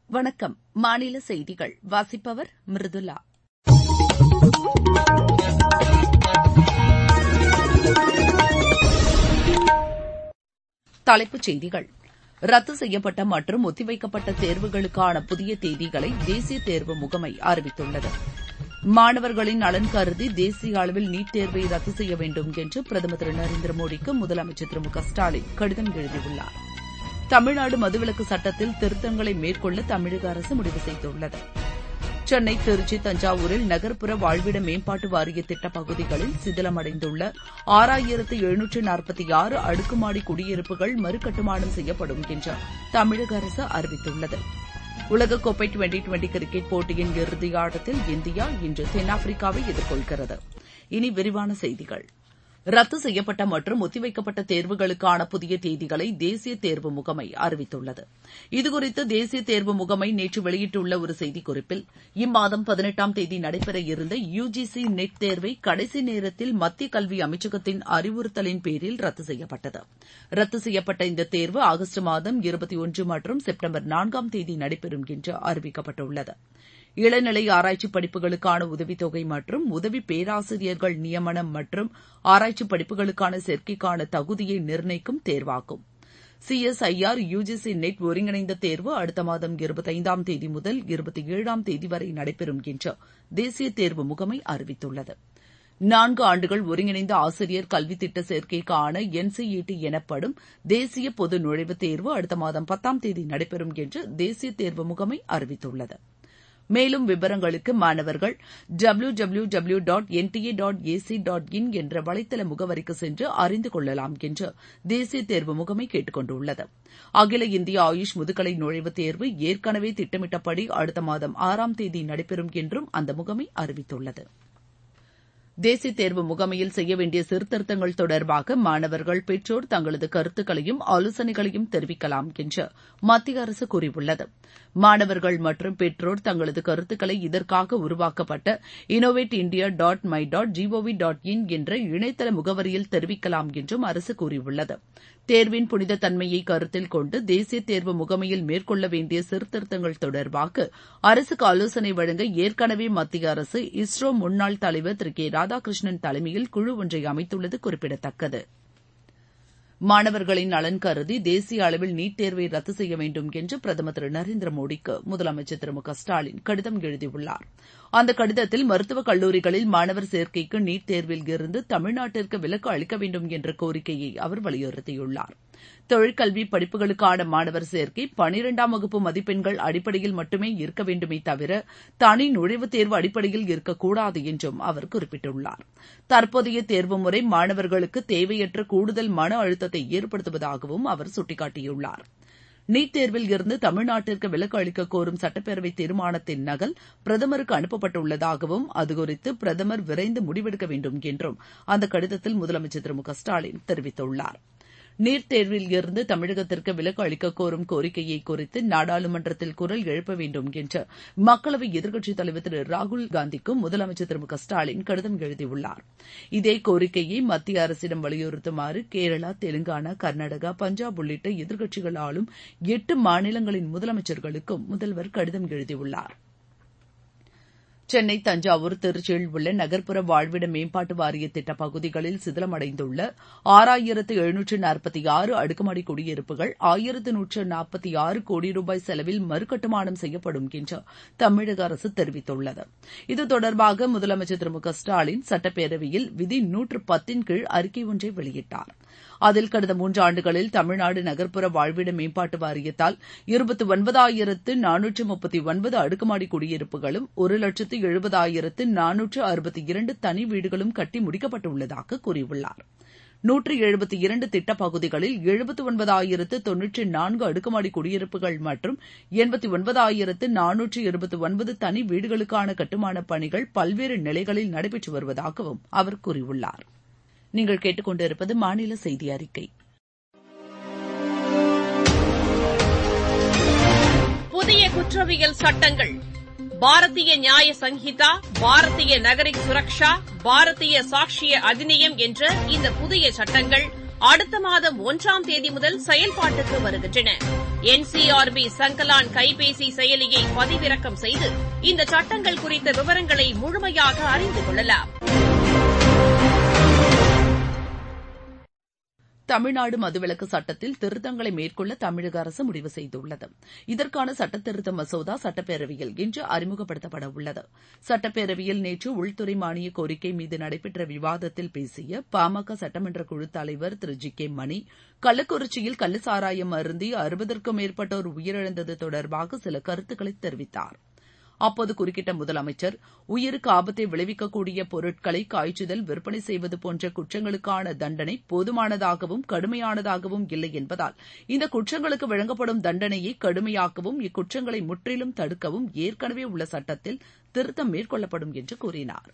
வணக்கம் மாநில செய்திகள் வாசிப்பவர் மிருதுளா தலைப்புச் செய்திகள் ரத்து செய்யப்பட்ட மற்றும் ஒத்திவைக்கப்பட்ட தேர்வுகளுக்கான புதிய தேதிகளை தேசிய தேர்வு முகமை அறிவித்துள்ளது மாணவர்களின் நலன் கருதி தேசிய அளவில் நீட் தேர்வை ரத்து செய்ய வேண்டும் என்று பிரதமர் திரு நரேந்திர மோடிக்கு முதலமைச்சர் திரு மு க ஸ்டாலின் கடிதம் எழுதியுள்ளார் தமிழ்நாடு மதுவிலக்கு சட்டத்தில் திருத்தங்களை மேற்கொள்ள தமிழக அரசு முடிவு செய்துள்ளது சென்னை திருச்சி தஞ்சாவூரில் நகர்ப்புற வாழ்விட மேம்பாட்டு வாரிய திட்டப் பகுதிகளில் சிதிலமடைந்துள்ள ஆறாயிரத்து எழுநூற்று நாற்பத்தி ஆறு அடுக்குமாடி குடியிருப்புகள் மறுகட்டுமானம் செய்யப்படும் என்று தமிழக அரசு அறிவித்துள்ளது உலகக்கோப்பை டுவெண்டி டுவெண்டி கிரிக்கெட் போட்டியின் இறுதி ஆட்டத்தில் இந்தியா இன்று தென்னாப்பிரிக்காவை எதிர்கொள்கிறது இனி விரிவான செய்திகள் ரத்து செய்யப்பட்ட மற்றும் ஒத்திவைக்கப்பட்ட தேர்வுகளுக்கான புதிய தேதிகளை தேசிய தேர்வு முகமை அறிவித்துள்ளது இதுகுறித்து தேசிய தேர்வு முகமை நேற்று வெளியிட்டுள்ள ஒரு செய்திக்குறிப்பில் இம்மாதம் பதினெட்டாம் தேதி நடைபெற இருந்த யுஜிசி நெட் தேர்வை கடைசி நேரத்தில் மத்திய கல்வி அமைச்சகத்தின் அறிவுறுத்தலின் பேரில் ரத்து செய்யப்பட்டது ரத்து செய்யப்பட்ட இந்த தேர்வு ஆகஸ்ட் மாதம் இருபத்தி ஒன்று மற்றும் செப்டம்பர் நான்காம் தேதி நடைபெறும் என்று அறிவிக்கப்பட்டுள்ளது இளநிலை ஆராய்ச்சி படிப்புகளுக்கான உதவித்தொகை மற்றும் உதவி பேராசிரியர்கள் நியமனம் மற்றும் ஆராய்ச்சி படிப்புகளுக்கான சேர்க்கைக்கான தகுதியை நிர்ணயிக்கும் தேர்வாகும் சிஎஸ்ஐஆர் யுஜிசி நெட் ஒருங்கிணைந்த தேர்வு அடுத்த மாதம் இருபத்தைந்தாம் தேதி முதல் இருபத்தி ஏழாம் தேதி வரை நடைபெறும் என்று தேசிய தேர்வு முகமை அறிவித்துள்ளது நான்கு ஆண்டுகள் ஒருங்கிணைந்த ஆசிரியர் கல்வி திட்ட சேர்க்கைக்கான என்சிஇடி எனப்படும் தேசிய பொது நுழைவுத் தேர்வு அடுத்த மாதம் பத்தாம் தேதி நடைபெறும் என்று தேசிய தேர்வு முகமை அறிவித்துள்ளது மேலும் விவரங்களுக்கு மாணவர்கள் W W W dot NTA dot AC dot in என்ற வலைதள முகவரிக்கு சென்று அறிந்து கொள்ளலாம் என்று தேசிய தேர்வு முகமை கேட்டுக் கொண்டுள்ளது அகில இந்திய ஆயுஷ் முதுகலை நுழைவுத் தேர்வு ஏற்கனவே திட்டமிட்டபடி அடுத்த மாதம் ஆறாம் தேதி நடைபெறும் என்றும் அந்த முகமை அறிவித்துள்ளது தேசிய தேர்வு முகமையில் செய்ய வேண்டிய சீர்திருத்தங்கள் தொடர்பாக மாணவர்கள் பெற்றோர் தங்களது கருத்துக்களையும் ஆலோசனைகளையும் தெரிவிக்கலாம் என்று மத்திய அரசு கூறியுள்ளது மாணவர்கள் மற்றும் பெற்றோர் தங்களது கருத்துக்களை இதற்காக உருவாக்கப்பட்ட innovate India dot my dot G O V dot in என்ற இணையதள முகவரியில் தெரிவிக்கலாம் என்றும் அரசு கூறியுள்ளது தேர்வின் புனித தன்மையை கருத்தில் கொண்டு தேசிய தேர்வு முகமையில் மேற்கொள்ள வேண்டிய சீர்திருத்தங்கள் தொடர்பாக அரசுக்கு ஆலோசனை வழங்க ஏற்கனவே மத்திய அரசு இஸ்ரோ முன்னாள் தலைவர் திரு கே ராதாகிருஷ்ணன் தலைமையில் குழு ஒன்றை அமைத்துள்ளது குறிப்பிடத்தக்கது மாணவர்களின் நலன் கருதி தேசிய அளவில் நீட் தேர்வை ரத்து செய்ய வேண்டும் என்று பிரதமர் திரு நரேந்திர மோடிக்கு முதலமைச்சர் திரு மு க ஸ்டாலின் கடிதம் எழுதியுள்ளார் அந்த கடிதத்தில் மருத்துவக் கல்லூரிகளில் மாணவர் சேர்க்கைக்கு நீட் தேர்வில் இருந்து தமிழ்நாட்டிற்கு விலக்கு அளிக்க வேண்டும் என்ற கோரிக்கையை அவர் வலியுறுத்தியுள்ளார் தொழிற்கல்வி படிப்புகளுக்கான மாணவர் சேர்க்கை பனிரெண்டாம் வகுப்பு மதிப்பெண்கள் அடிப்படையில் மட்டுமே இருக்க வேண்டுமே தவிர தனி நுழைவுத் தேர்வு அடிப்படையில் இருக்கக்கூடாது என்றும் அவர் குறிப்பிட்டுள்ளார் தற்போதைய தேர்வு முறை மாணவர்களுக்கு தேவையற்ற கூடுதல் மன அழுத்தத்தை ஏற்படுத்துவதாகவும் அவர் சுட்டிக்காட்டியுள்ளார் நீட் தேர்வில் இருந்து தமிழ்நாட்டிற்கு விலக்கு அளிக்க கோரும் சட்டப்பேரவை தீர்மானத்தின் நகல் பிரதமருக்கு அனுப்பப்பட்டுள்ளதாகவும் அதுகுறித்து பிரதமர் விரைந்து முடிவெடுக்க வேண்டும் என்றும் அந்த கடிதத்தில் முதலமைச்சர் திரு மு க ஸ்டாலின் தெரிவித்துள்ளார் நீட் தேர்வில் இருந்து தமிழகத்திற்கு விலக்கு அளிக்க கோரும் கோரிக்கையை குறித்து நாடாளுமன்றத்தில் குரல் எழுப்ப வேண்டும் என்று மக்களவை எதிர்க்கட்சித் தலைவர் திரு ராகுல் காந்திக்கும் முதலமைச்சர் திரு மு க ஸ்டாலின் கடிதம் எழுதியுள்ளார் இதே கோரிக்கையை மத்திய அரசிடம் வலியுறுத்துமாறு கேரளா தெலுங்கானா கர்நாடகா பஞ்சாப் உள்ளிட்ட எதிர்க்கட்சிகள் ஆளும் எட்டு மாநிலங்களின் முதலமைச்சர்களுக்கும் முதல்வர் கடிதம் எழுதியுள்ளார் சென்னை தஞ்சாவூர் திருச்சியில் உள்ள நகர்ப்புற வாழ்விட மேம்பாட்டு வாரிய திட்ட பகுதிகளில் சிதிலமடைந்துள்ள ஆறாயிரத்து எழுநூற்று நாற்பத்தி ஆறு அடுக்குமாடி குடியிருப்புகள் ஆயிரத்து நூற்று நாற்பத்தி ஆறு கோடி ரூபாய் செலவில் மறுகட்டுமானம் செய்யப்படும் என்று தமிழக அரசு தெரிவித்துள்ளது இது தொடர்பாக முதலமைச்சர் திரு மு க ஸ்டாலின் சட்டப்பேரவையில் விதி நூற்று பத்தின் கீழ் அறிக்கை ஒன்றை வெளியிட்டார் அதில் கடந்த மூன்றாண்டுகளில் தமிழ்நாடு நகர்ப்புற வாழ்விட மேம்பாட்டு வாரியத்தால் இருபத்தி ஒன்பதாயிரத்து நானூற்று முப்பத்தி ஒன்பது அடுக்குமாடி குடியிருப்புகளும் ஒரு லட்சத்து எழுபதாயிரத்து நானூற்று அறுபத்தி இரண்டு தனி வீடுகளும் கட்டி முடிக்கப்பட்டுள்ளதாக கூறியுள்ளார் நூற்று எழுபத்தி இரண்டு திட்டப் பகுதிகளில் எழுபத்தி ஒன்பதாயிரத்து தொன்னூற்றி நான்கு அடுக்குமாடி குடியிருப்புகள் மற்றும் எண்பத்தி ஒன்பதாயிரத்து நானூற்று இருபத்தி ஒன்பது தனி வீடுகளுக்கான கட்டுமானப் பணிகள் பல்வேறு நிலைகளில் நடைபெற்று வருவதாகவும் அவர் கூறியுள்ளார் நீங்கள் கேட்டுக்கொண்டிருப்பது மாநில செய்தி அறிக்கை புதிய குற்றவியல் சட்டங்கள் பாரதிய நியாய சங்கீதா பாரதிய நகரிக் சுரக்ஷா பாரதிய சாட்சிய அதிநியம் என்ற இந்த புதிய சட்டங்கள் அடுத்த மாதம் ஒன்றாம் தேதி முதல் செயல்பாட்டுக்கு வருகின்றன என்சிஆர்பி சங்கலான் கைபேசி செயலியை பதிவிறக்கம் செய்து இந்த சட்டங்கள் குறித்த விவரங்களை முழுமையாக அறிந்து கொள்ளலாம் தமிழ்நாடு மதுவிலக்கு சட்டத்தில் திருத்தங்களை மேற்கொள்ள தமிழக அரசு முடிவு செய்துள்ளது இதற்கான சட்டத்திருத்த மசோதா சட்டப்பேரவையில் இன்று அறிமுகப்படுத்தப்பட உள்ளது சட்டப்பேரவையில் நேற்று உள்துறை மானிய கோரிக்கை மீது நடைபெற்ற விவாதத்தில் பேசிய பாமக சட்டமன்ற குழு தலைவர் திரு ஜி கே மணி கள்ளக்குறிச்சியில் கள்ளச்சாராயம் அருந்தி அறுபதற்கும் மேற்பட்டோர் உயிரிழந்தது தொடர்பாக சில கருத்துக்களை தெரிவித்தார் அப்போது குறுக்கிட்ட முதலமைச்சர் உயிருக்கு ஆபத்தை விளைவிக்கக்கூடிய பொருட்களை காய்ச்சுதல் விற்பனை செய்வது போன்ற குற்றங்களுக்கான தண்டனை போதுமானதாகவும் கடுமையானதாகவும் இல்லை என்பதால் இந்த குற்றங்களுக்கு வழங்கப்படும் தண்டனையை கடுமையாக்கவும் இக்குற்றங்களை முற்றிலும் தடுக்கவும் ஏற்கனவே உள்ள சட்டத்தில் திருத்தம் மேற்கொள்ளப்படும் என்று கூறினார்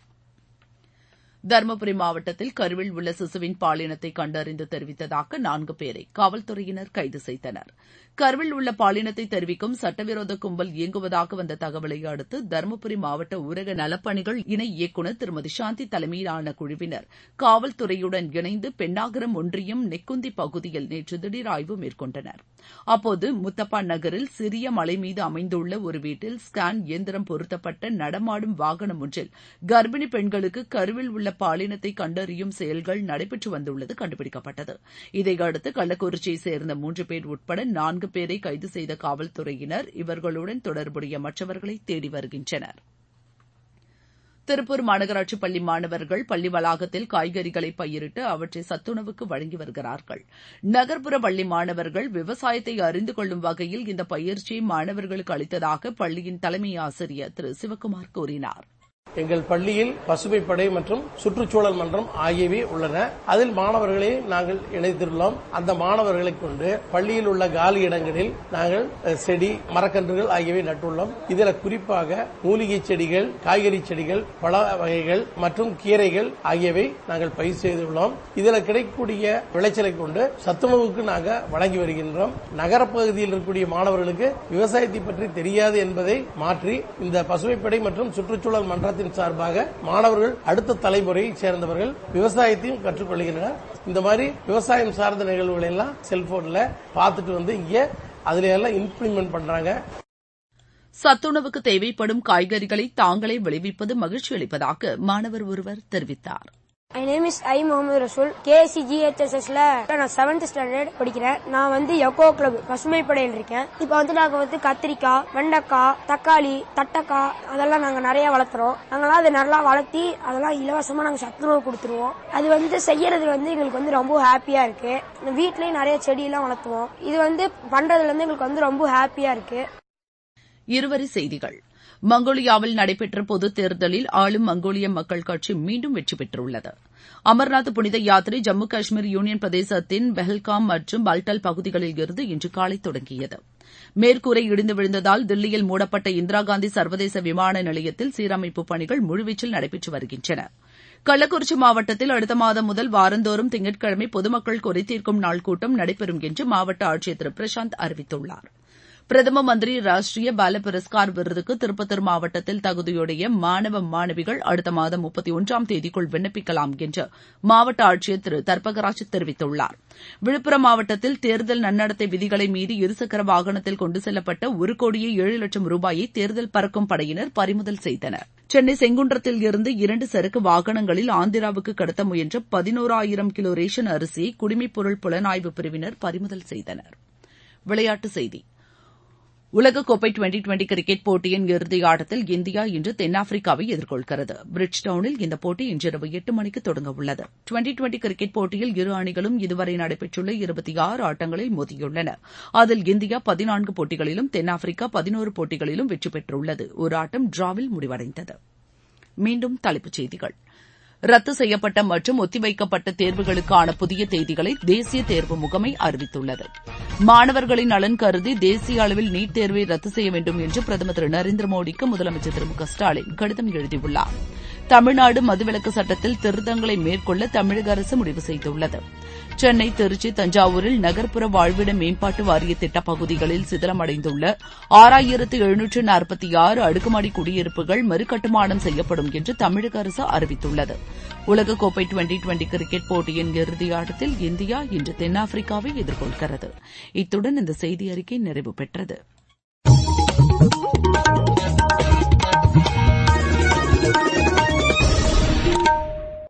தருமபுரி மாவட்டத்தில் கருவில் உள்ள சிசுவின் பாலினத்தை கண்டறிந்து தெரிவித்ததாக நான்கு பேரை காவல்துறையினர் கைது செய்தனர் கருவில் உள்ள பாலினத்தை தெரிவிக்கும் சட்டவிரோத கும்பல் இயங்குவதாக வந்த தகவலை அடுத்து தருமபுரி மாவட்ட ஊரக நலப்பணிகள் இணை இயக்குநர் திருமதி சாந்தி தலைமையிலான குழுவினர் காவல்துறையுடன் இணைந்து பெண்ணாகரம் ஒன்றியம் நெக்குந்தி பகுதியில் நேற்று திடீர் ஆய்வு மேற்கொண்டனர் அப்போது முத்தப்பா நகரில் சிறிய மலை மீது அமைந்துள்ள ஒரு வீட்டில் ஸ்கேன் இயந்திரம் பொருத்தப்பட்ட நடமாடும் வாகனம் ஒன்றில் கர்ப்பிணி பெண்களுக்கு கருவில் உள்ள பாலினத்தை கண்டறியும் செயல்கள் நடைபெற்று வந்துள்ளது கண்டுபிடிக்கப்பட்டது இதையடுத்து கள்ளக்குறிச்சியை சேர்ந்த மூன்று பேர் உட்பட நான்கு பேரை கைது செய்த காவல்துறையினர் இவர்களுடன் தொடர்புடைய மற்றவர்களை தேடி வருகின்றனர் திருப்பூர் மாநகராட்சி பள்ளி மாணவர்கள் பள்ளி வளாகத்தில் காய்கறிகளை பயிரிட்டு அவற்றை சத்துணவுக்கு வழங்கி வருகிறார்கள் நகர்ப்புற பள்ளி மாணவர்கள் விவசாயத்தை அறிந்து கொள்ளும் வகையில் இந்த பயிற்சியை மாணவர்களுக்கு அளித்ததாக பள்ளியின் தலைமை ஆசிரியர் திரு சிவக்குமார் கூறினார் எங்கள் பள்ளியில் பசுமை படை மற்றும் சுற்றுச்சூழல் மன்றம் ஆகியவை உள்ளன அதில் மாணவர்களை நாங்கள் இணைத்துள்ளோம் அந்த மாணவர்களை கொண்டு பள்ளியில் உள்ள காலி இடங்களில் நாங்கள் செடி மரக்கன்றுகள் ஆகியவை நட்டுள்ளோம் இதில் குறிப்பாக மூலிகை செடிகள் காய்கறி செடிகள் பழ வகைகள் மற்றும் கீரைகள் ஆகியவை நாங்கள் பயிர் செய்துள்ளோம் இதில் கிடைக்கக்கூடிய விளைச்சலை கொண்டு சத்துணவுக்கு நாங்கள் வழங்கி வருகின்றோம் நகரப்பகுதியில் இருக்கக்கூடிய மாணவர்களுக்கு விவசாயத்தை பற்றி தெரியாது என்பதை மாற்றி இந்த பசுமைப்படை மற்றும் சுற்றுச்சூழல் மன்றத்தின் சங்கத்தின் சார்பாக மாணவர்கள் அடுத்த தலைமுறையை சேர்ந்தவர்கள் விவசாயத்தையும் கற்றுக்கொள்கின்றனர் இந்த மாதிரி விவசாயம் சார்ந்த நிகழ்வுகளை எல்லாம் செல்போன்ல பார்த்துட்டு வந்து இங்க அதுல எல்லாம் இம்ப்ளிமெண்ட் பண்றாங்க சத்துணவுக்கு தேவைப்படும் காய்கறிகளை தாங்களே விளைவிப்பது மகிழ்ச்சி அளிப்பதாக மாணவர் ஒருவர் தெரிவித்தார் my name is I Mohammed Rasool கேசிஜிஹெச்எஸ்எஸ்ல நான் செவன்த் ஸ்டாண்டர்ட் படிக்கிறேன் நான் வந்து எக்கோ கிளப் பசுமை படையில் இருக்கேன் இப்போ வந்து நாங்க வந்து கத்திரிக்காய் வெண்டைக்காய் தக்காளி தட்டக்காய் அதெல்லாம் நாங்க நிறைய வளர்த்துறோம் நாங்களாம் அதை நல்லா வளர்த்தி அதெல்லாம் இலவசமா நாங்க சத்துணவு கொடுத்துருவோம் அது வந்து செய்யறது வந்து எங்களுக்கு வந்து ரொம்ப ஹாப்பியா இருக்கு வீட்லயும் நிறைய செடியெல்லாம் வளர்த்துவோம் இது வந்து பண்றதுல இருந்து எங்களுக்கு வந்து ரொம்ப ஹாப்பியா இருக்கு இருவரி செய்திகள் மங்கோலியாவில் நடைபெற்ற பொதுத் தேர்தலில் ஆளும் மங்கோலிய மக்கள் கட்சி மீண்டும் வெற்றி பெற்றுள்ளது அமர்நாத் புனித யாத்திரை ஜம்மு காஷ்மீர் யூனியன் பிரதேசத்தின் பெஹல்காம் மற்றும் பல்டல் பகுதிகளில் இருந்து இன்று காலை தொடங்கியது மேற்கூரை இடிந்து விழுந்ததால் தில்லியில் மூடப்பட்ட இந்திரா காந்தி சர்வதேச விமான நிலையத்தில் சீரமைப்பு பணிகள் முழுவீச்சில் நடைபெற்று வருகின்றன கள்ளக்குறிச்சி மாவட்டத்தில் அடுத்த மாதம் முதல் வாரந்தோறும் திங்கட்கிழமை பொதுமக்கள் குறைதீர்க்கும் நாள் கூட்டம் நடைபெறும் என்று மாவட்ட ஆட்சியர் திரு பிரசாந்த் அறிவித்துள்ளாா் பிரதம மந்திரி ராஷ்டிரிய பால புரஸ்கார் விருதுக்கு திருப்பத்தூர் மாவட்டத்தில் தகுதியுடைய மாணவ மாணவிகள் அடுத்த மாதம் முப்பத்தி ஒன்றாம் தேதிக்குள் விண்ணப்பிக்கலாம் என்று மாவட்ட ஆட்சியர் திரு தர்பகராஜ் தெரிவித்துள்ளார் விழுப்புரம் மாவட்டத்தில் தேர்தல் நன்னடத்தை விதிகளை மீறி இருசக்கர வாகனத்தில் கொண்டு செல்லப்பட்ட ஒரு கோடியே ஏழு லட்சம் ரூபாயை தேர்தல் பறக்கும் படையினர் பறிமுதல் செய்தனர் சென்னை செங்குன்றத்தில் இருந்து இரண்டு சரக்கு வாகனங்களில் ஆந்திராவுக்கு கடத்த முயன்ற பதினோராயிரம் கிலோ ரேஷன் அரிசியை குடிமைப்பொருள் புலனாய்வு பிரிவினர் பறிமுதல் செய்தனர் விளையாட்டுச் செய்தி உலகக்கோப்பை டுவெண்டி டுவெண்டி கிரிக்கெட் போட்டியின் இறுதி ஆட்டத்தில் இந்தியா இன்று தென்னாப்பிரிக்காவை எதிர்கொள்கிறது பிரிட்ஜ்டவுனில் இந்த போட்டி இன்றிரவு எட்டு மணிக்கு தொடங்க உள்ளது டுவெண்டி டுவெண்டி கிரிக்கெட் போட்டியில் இரு அணிகளும் இதுவரை நடைபெற்றுள்ள இருபத்தி ஆறு ஆட்டங்களில் மோதியுள்ளன அதில் இந்தியா பதினான்கு போட்டிகளிலும் தென்னாப்பிரிக்கா பதினோரு போட்டிகளிலும் வெற்றி பெற்றுள்ளது ஒரு ஆட்டம் டிராவில் முடிவடைந்தது மீண்டும் தலைப்புச் செய்திகள் ரத்து செய்யப்பட்ட மற்றும் ஒத்திவைக்கப்பட்ட தேர்வுகளுக்கான புதிய தேதிகளை தேசிய தேர்வு முகமை அறிவித்துள்ளது மாணவர்களின் நலன் கருதி தேசிய அளவில் நீட் தேர்வை ரத்து செய்ய வேண்டும் என்று பிரதமர் திரு நரேந்திர மோடிக்கு முதலமைச்சர் திரு மு க ஸ்டாலின் கடிதம் எழுதியுள்ளார் தமிழ்நாடு மதுவிலக்கு சட்டத்தில் திருத்தங்களை மேற்கொள்ள தமிழக அரசு முடிவு செய்துள்ளது சென்னை திருச்சி தஞ்சாவூரில் நகர்ப்புற வாழ்விட மேம்பாட்டு வாரிய திட்டப் பகுதிகளில் சிதிலமடைந்துள்ள ஆறாயிரத்து எழுநூற்று நாற்பத்தி ஆறு அடுக்குமாடி குடியிருப்புகள் மறுகட்டுமானம் செய்யப்படும் என்று தமிழக அரசு அறிவித்துள்ளது உலகக்கோப்பை டுவெண்டி டுவெண்டி கிரிக்கெட் போட்டியின் இறுதி ஆட்டத்தில் இந்தியா இன்று தென்னாப்பிரிக்காவை எதிர்கொள்கிறது இத்துடன் இந்த செய்தி அறிக்கை நிறைவு பெற்றது